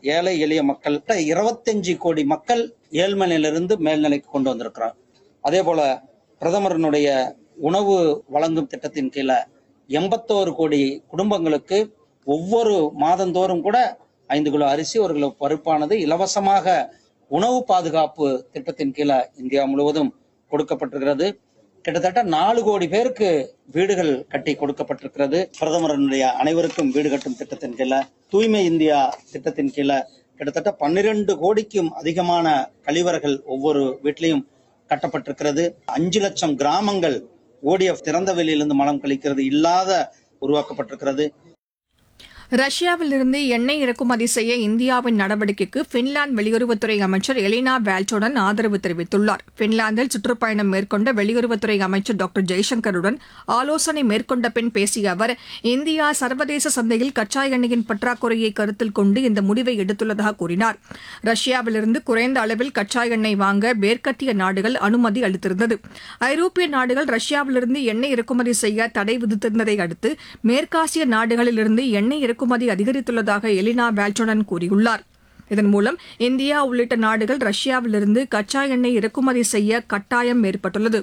ஏழை எளிய மக்கள் இருபத்தஞ்சு கோடி மக்கள் ஏழ்மை நிலையிலிருந்து மேல்நிலைக்கு கொண்டு வந்திருக்கிறோம் அதே போல பிரதமரனுடைய உணவு வழங்கும் திட்டத்தின் கீழே எண்பத்தோரு கோடி குடும்பங்களுக்கு ஒவ்வொரு மாதந்தோறும் கூட ஐந்து கிலோ அரிசி ஒரு கிலோ பருப்பானது இலவசமாக உணவு பாதுகாப்பு திட்டத்தின் கீழே இந்தியா முழுவதும் கொடுக்கப்பட்டிருக்கிறது கிட்டத்தட்ட நாலு கோடி பேருக்கு வீடுகள் கட்டி கொடுக்கப்பட்டிருக்கிறது பிரதமரனுடைய அனைவருக்கும் வீடு கட்டும் திட்டத்தின் கீழே தூய்மை இந்தியா திட்டத்தின் கீழே கிட்டத்தட்ட பன்னிரண்டு கோடிக்கும் அதிகமான கழிவறைகள் ஒவ்வொரு வீட்லையும் கட்டப்பட்டிருக்கிறது அஞ்சு லட்சம் கிராமங்கள் ஓடிஎஃப் திறந்த வெளியிலிருந்து மலம் கழிக்கிறது இல்லாத உருவாக்கப்பட்டிருக்கிறது ரஷ்யாவிலிருந்து எண்ணெய் இறக்குமதி செய்ய இந்தியாவின் நடவடிக்கைக்கு பின்லாந்து வெளியுறவுத்துறை அமைச்சர் எலினா வேல்டோடன் ஆதரவு தெரிவித்துள்ளார் பின்லாந்தில் சுற்றுப்பயணம் மேற்கொண்ட வெளியுறவுத்துறை அமைச்சர் டாக்டர் ஜெய்சங்கருடன் ஆலோசனை மேற்கொண்ட பின் பேசிய அவர் இந்தியா சர்வதேச சந்தையில் கச்சா எண்ணெயின் பற்றாக்குறையை கருத்தில் கொண்டு இந்த முடிவை எடுத்துள்ளதாக கூறினார் ரஷ்யாவிலிருந்து குறைந்த அளவில் கச்சா எண்ணெய் வாங்க மேற்கத்திய நாடுகள் அனுமதி அளித்திருந்தது ஐரோப்பிய நாடுகள் ரஷ்யாவிலிருந்து எண்ணெய் இறக்குமதி செய்ய தடை விதித்திருந்ததை அடுத்து மேற்காசிய நாடுகளிலிருந்து எண்ணெய் இறக்குமதி அதிகரித்துள்ளதாக எலினா வேல்டோனன் கூறியுள்ளார் இதன் மூலம் இந்தியா உள்ளிட்ட நாடுகள் ரஷ்யாவிலிருந்து கச்சா எண்ணெய் இறக்குமதி செய்ய கட்டாயம் ஏற்பட்டுள்ளது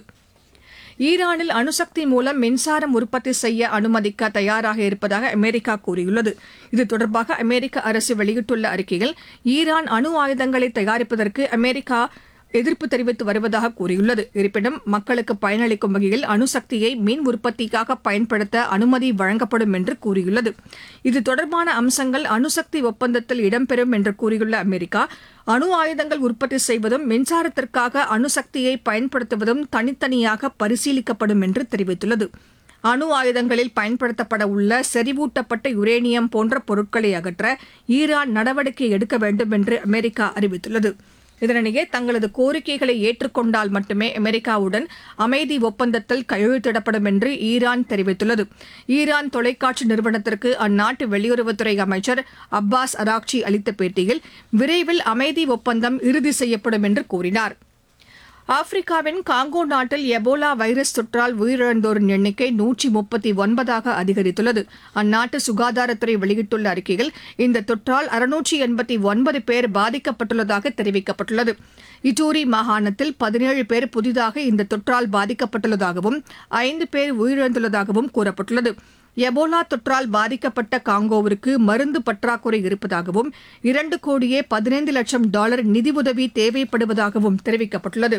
ஈரானில் அணுசக்தி மூலம் மின்சாரம் உற்பத்தி செய்ய அனுமதிக்க தயாராக இருப்பதாக அமெரிக்கா கூறியுள்ளது இது தொடர்பாக அமெரிக்க அரசு வெளியிட்டுள்ள அறிக்கையில் ஈரான் அணு ஆயுதங்களை தயாரிப்பதற்கு அமெரிக்கா எதிர்ப்பு தெரிவித்து வருவதாக கூறியுள்ளது இருப்பினும் மக்களுக்கு பயனளிக்கும் வகையில் அணுசக்தியை மின் உற்பத்திக்காக பயன்படுத்த அனுமதி வழங்கப்படும் என்று கூறியுள்ளது இது தொடர்பான அம்சங்கள் அணுசக்தி ஒப்பந்தத்தில் இடம்பெறும் என்று கூறியுள்ள அமெரிக்கா அணு ஆயுதங்கள் உற்பத்தி செய்வதும் மின்சாரத்திற்காக அணுசக்தியை பயன்படுத்துவதும் தனித்தனியாக பரிசீலிக்கப்படும் என்று தெரிவித்துள்ளது அணு ஆயுதங்களில் பயன்படுத்தப்பட உள்ள செறிவூட்டப்பட்ட யுரேனியம் போன்ற பொருட்களை அகற்ற ஈரான் நடவடிக்கை எடுக்க வேண்டும் என்று அமெரிக்கா அறிவித்துள்ளது இதனிடையே தங்களது கோரிக்கைகளை ஏற்றுக்கொண்டால் மட்டுமே அமெரிக்காவுடன் அமைதி ஒப்பந்தத்தில் கையெழுத்திடப்படும் என்று ஈரான் தெரிவித்துள்ளது ஈரான் தொலைக்காட்சி நிறுவனத்திற்கு அந்நாட்டு வெளியுறவுத்துறை அமைச்சர் அப்பாஸ் அராக்சி அளித்த பேட்டியில் விரைவில் அமைதி ஒப்பந்தம் இறுதி செய்யப்படும் என்று கூறினார் ஆப்பிரிக்காவின் காங்கோ நாட்டில் எபோலா வைரஸ் தொற்றால் உயிரிழந்தோரின் எண்ணிக்கை நூற்றி முப்பத்தி ஒன்பதாக அதிகரித்துள்ளது அந்நாட்டு சுகாதாரத்துறை வெளியிட்டுள்ள அறிக்கையில் இந்த தொற்றால் அறுநூற்றி எண்பத்தி ஒன்பது பேர் பாதிக்கப்பட்டுள்ளதாக தெரிவிக்கப்பட்டுள்ளது இட்டூரி மாகாணத்தில் பதினேழு பேர் புதிதாக இந்த தொற்றால் பாதிக்கப்பட்டுள்ளதாகவும் ஐந்து பேர் உயிரிழந்துள்ளதாகவும் கூறப்பட்டுள்ளது எபோலா தொற்றால் பாதிக்கப்பட்ட காங்கோவிற்கு மருந்து பற்றாக்குறை இருப்பதாகவும் இரண்டு கோடியே பதினைந்து லட்சம் டாலர் நிதியுதவி தேவைப்படுவதாகவும் தெரிவிக்கப்பட்டுள்ளது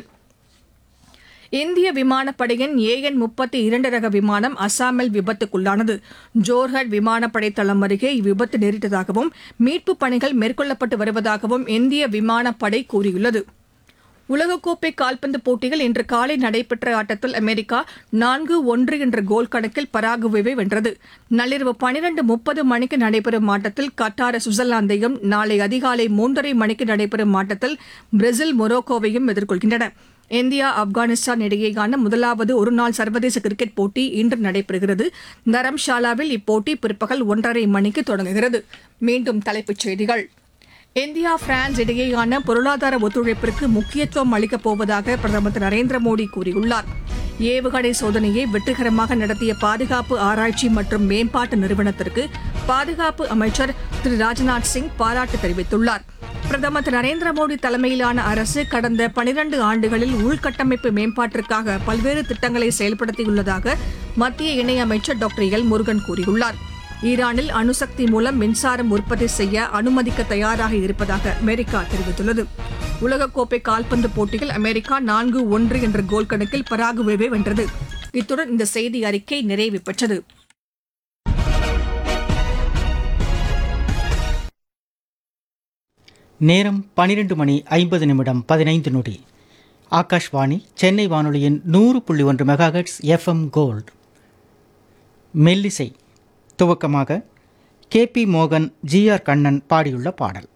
இந்திய விமானப்படையின் ஏஎன் முப்பத்தி இரண்டு ரக விமானம் அசாமில் விபத்துக்குள்ளானது ஜோர்ஹட் விமானப்படை தளம் அருகே இவ்விபத்து நேரிட்டதாகவும் மீட்புப் பணிகள் மேற்கொள்ளப்பட்டு வருவதாகவும் இந்திய விமானப்படை கூறியுள்ளது உலகக்கோப்பை கால்பந்து போட்டியில் இன்று காலை நடைபெற்ற ஆட்டத்தில் அமெரிக்கா நான்கு ஒன்று என்ற கோல் கணக்கில் பராகுவேவை வென்றது நள்ளிரவு பனிரண்டு முப்பது மணிக்கு நடைபெறும் ஆட்டத்தில் கட்டார் சுவிட்சர்லாந்தையும் நாளை அதிகாலை மூன்றரை மணிக்கு நடைபெறும் ஆட்டத்தில் பிரேசில் மொரோக்கோவையும் எதிர்கொள்கின்றன இந்தியா ஆப்கானிஸ்தான் இடையேயான முதலாவது ஒருநாள் சர்வதேச கிரிக்கெட் போட்டி இன்று நடைபெறுகிறது தரம்ஷாலாவில் இப்போட்டி பிற்பகல் ஒன்றரை மணிக்கு தொடங்குகிறது மீண்டும் தலைப்புச் செய்திகள் இந்தியா பிரான்ஸ் இடையேயான பொருளாதார ஒத்துழைப்பிற்கு முக்கியத்துவம் அளிக்கப் போவதாக பிரதமர் திரு நரேந்திர மோடி கூறியுள்ளார் ஏவுகணை சோதனையை வெற்றிகரமாக நடத்திய பாதுகாப்பு ஆராய்ச்சி மற்றும் மேம்பாட்டு நிறுவனத்திற்கு பாதுகாப்பு அமைச்சர் திரு ராஜ்நாத் சிங் பாராட்டு தெரிவித்துள்ளார் பிரதமர் திரு நரேந்திர மோடி தலைமையிலான அரசு கடந்த பனிரண்டு ஆண்டுகளில் உள்கட்டமைப்பு மேம்பாட்டிற்காக பல்வேறு திட்டங்களை செயல்படுத்தியுள்ளதாக மத்திய இணையமைச்சர் டாக்டர் எல் முருகன் கூறியுள்ளார் ஈரானில் அணுசக்தி மூலம் மின்சாரம் உற்பத்தி செய்ய அனுமதிக்க தயாராக இருப்பதாக அமெரிக்கா தெரிவித்துள்ளது உலகக்கோப்பை கால்பந்து போட்டியில் அமெரிக்கா நான்கு ஒன்று என்ற கோல் கணக்கில் பராகுவேவை வென்றது இத்துடன் இந்த செய்தி அறிக்கை நிறைவு பெற்றது நேரம் பனிரெண்டு மணி ஐம்பது நிமிடம் பதினைந்து நொடி ஆகாஷ்வாணி சென்னை வானொலியின் நூறு புள்ளி ஒன்று மெகாஹெட்ஸ் எஃப்எம் கோல்ட் மெல்லிசை துவக்கமாக கே பி மோகன் ஜி ஆர் கண்ணன் பாடியுள்ள பாடல்